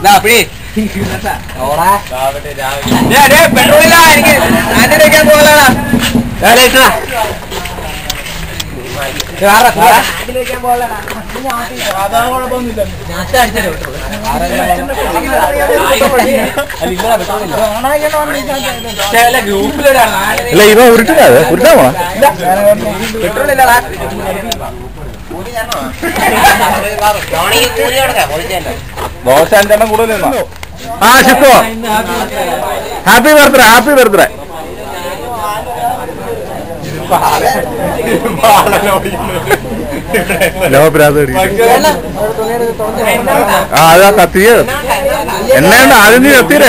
പെട്രോളില്ല എനിക്ക് ആന്റി വെക്കാൻ പോകാനാ അല്ല ഇവ ഉരുട്ടില്ലാതെ ഉരുട്ടാ പോണ പെട്രോളില്ലടാ ദോശ അഞ്ചെണ്ണം കൂടുതൽ ആ ഷിപ്പോ ഹാപ്പി ബർത്ത്ഡേ ഹാപ്പി ബർത്ത്ഡേ ആ അതാ കത്തിയ എണ്ണയുണ്ട് ആദ്യം നീ കത്തിയേ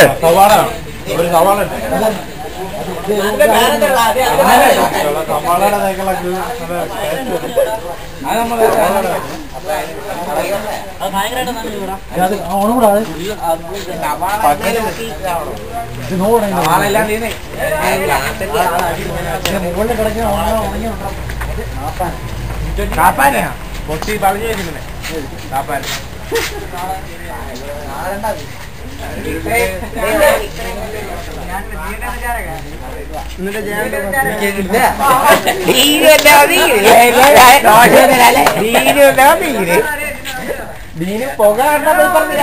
കാപ്പാനെയാ പൊട്ടി പറഞ്ഞു വെച്ചിരുന്നേ കാപ്പാൻ നീന് പുക കണ്ടപ്പോ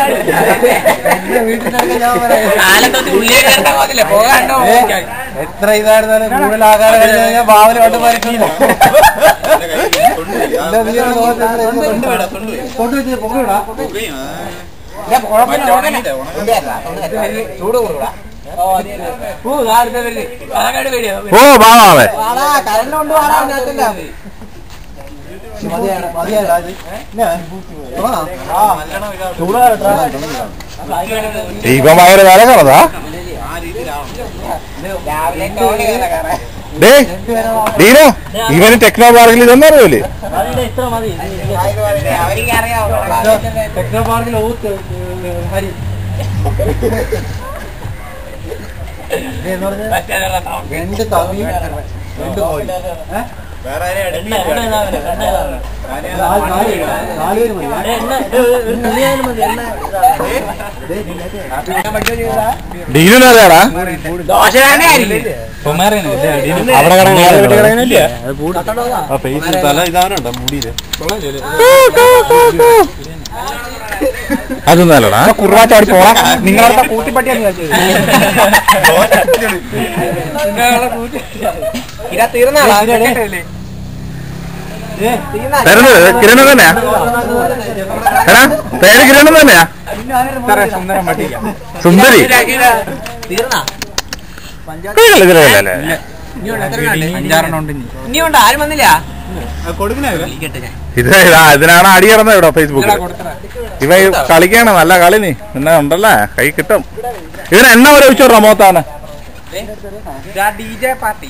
എത്ര ഇതായിരുന്നാലും കൂടുതൽ ആകാരം കഴിഞ്ഞ് കഴിഞ്ഞാൽ ഭാവന കൊണ്ട് മരിക്കില്ല കൊണ്ടുവച്ച് പൊക്കവിടാ ചൂട് കൊടുക്കടാ ഓ വാവാവേ കരണ്ട് കൊണ്ട് വാടാ ഇവൻ ഭയങ്കര വില കണതാ ഡേ ഡീനോ ഇവന് ടെക്നോ പാർക്കിൽ ഇതൊന്നും അറിയൂലേ ടെക്നോ പാർക്കിൽ ഊത്ത് ഹരി രണ്ട് തവി രണ്ട് കോഴി ഡീനു അറിയാടാ അവിടെ തല ഇതാനുണ്ടോ മുടിയില് അതൊന്നും അല്ലടാ കുറുവാച്ചാടി പോടാ നിങ്ങളവിടെ കൂട്ടിപ്പട്ടിയാണ് ഇതാ തീർന്നാളാ തരുന്നത് കിരണം തന്നെയാ എടാ പേര് കിരണം തന്നെയാ സുന്ദരം പട്ടിക്ക സുന്ദരി തീർന്നാ കിരണല്ലേ, കിരണല്ലേ? അഞ്ചാറെണ്ണം ഉണ്ട് ഇനിയുണ്ട് ആരും വന്നില്ല ഇത് ഇതാ ഇതിനാണ് അടി കിടന്നത് ഇവിടെ ഫേസ്ബുക്കിൽ ഇവ ഈ കളിക്കാണ് നല്ല കളി നീ പിന്നെ ഉണ്ടല്ലേ കൈ കിട്ടും ഇവന് എണ്ണ ഒരു ഒഴിച്ചോടാ മോത്താണ് ഡി ജെ പാർട്ടി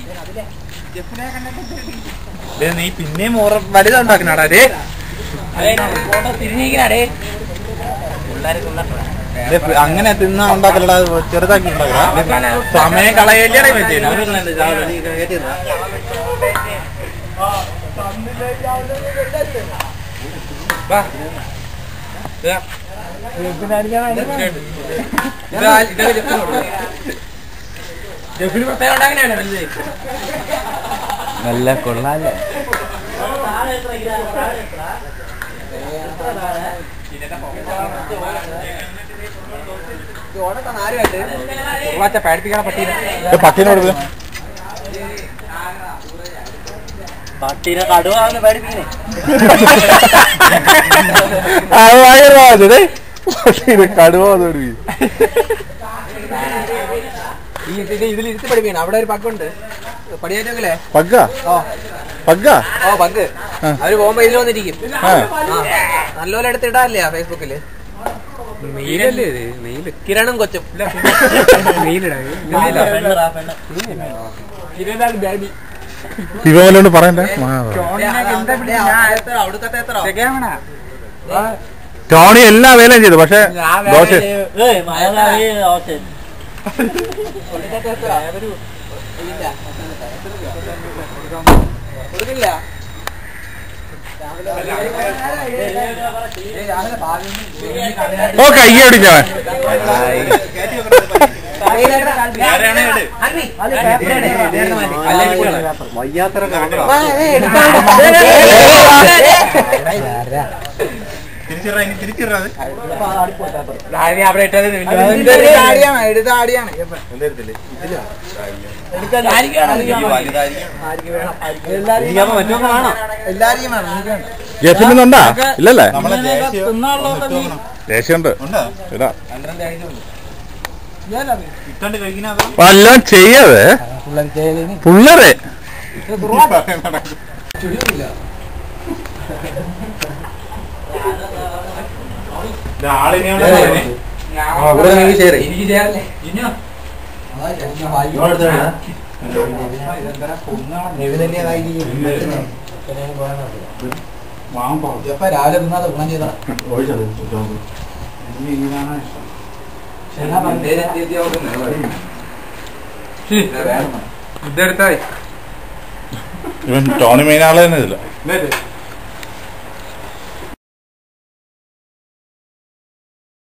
നീ പിന്നെയും വലുതുണ്ടാക്കണാടാ ഡേ തിരിഞ്ഞിരിക്കണേ അങ്ങനെ തിന്നാ ഉണ്ടാക്കലടാ ചെറുതാക്കി ഉണ്ടാക്കല സമയം കളയല്ലേ പറ്റില്ല നല്ല കൊള്ളാല്ലേ പേടിപ്പിക്കണ പറ്റീനെ പട്ടിനോട് പട്ടീനെ കടുവാന്ന് പേടിപ്പിക്കണേ കടുവ തോടി ഈ ഇതിൽ ഇതിൽ ഇരുത്തി പഠിപ്പിക്കണം അവിടെ ഒരു പക്കുണ്ട് പടിയേറ്റെങ്കിലേ പഗ്ഗ ഓ പഗ്ഗ ഓ പങ്ക് ആ. അവര് പോകുമ്പോ ഇതിൽ വന്നിരിക്കും ആ. ആ. നല്ലപോലെ എടുത്ത് ഇടാറില്ല ഫേസ്ബുക്കില് നീലല്ലേ നീല് കിരണും കൊച്ചും ഇവലോണ്ട് പറയണ്ടേ അവിടുത്തെ എത്ര ടോണി എല്ലാ വേലയും ചെയ്തു പക്ഷെ ദോശ കൊടുക്കില്ല ഓ കയ്യടിച്ചവൻ ജസ്മിനുണ്ടാ ഇല്ലല്ലേ നമ്മളെ ദേശീയ ദേശമുണ്ട് ഇടാ ഇട്ടണ്ട് കഴിക്കുന്ന വല്ലതും ചെയ്യാതെ പിള്ളേരെ രാവിലെ തിന്നാതെ ഗുണം ചെയ്താ ഇതെടുത്തായി ഇവൻ ടോണി മീനാളെ തന്നെ ഇതില്ല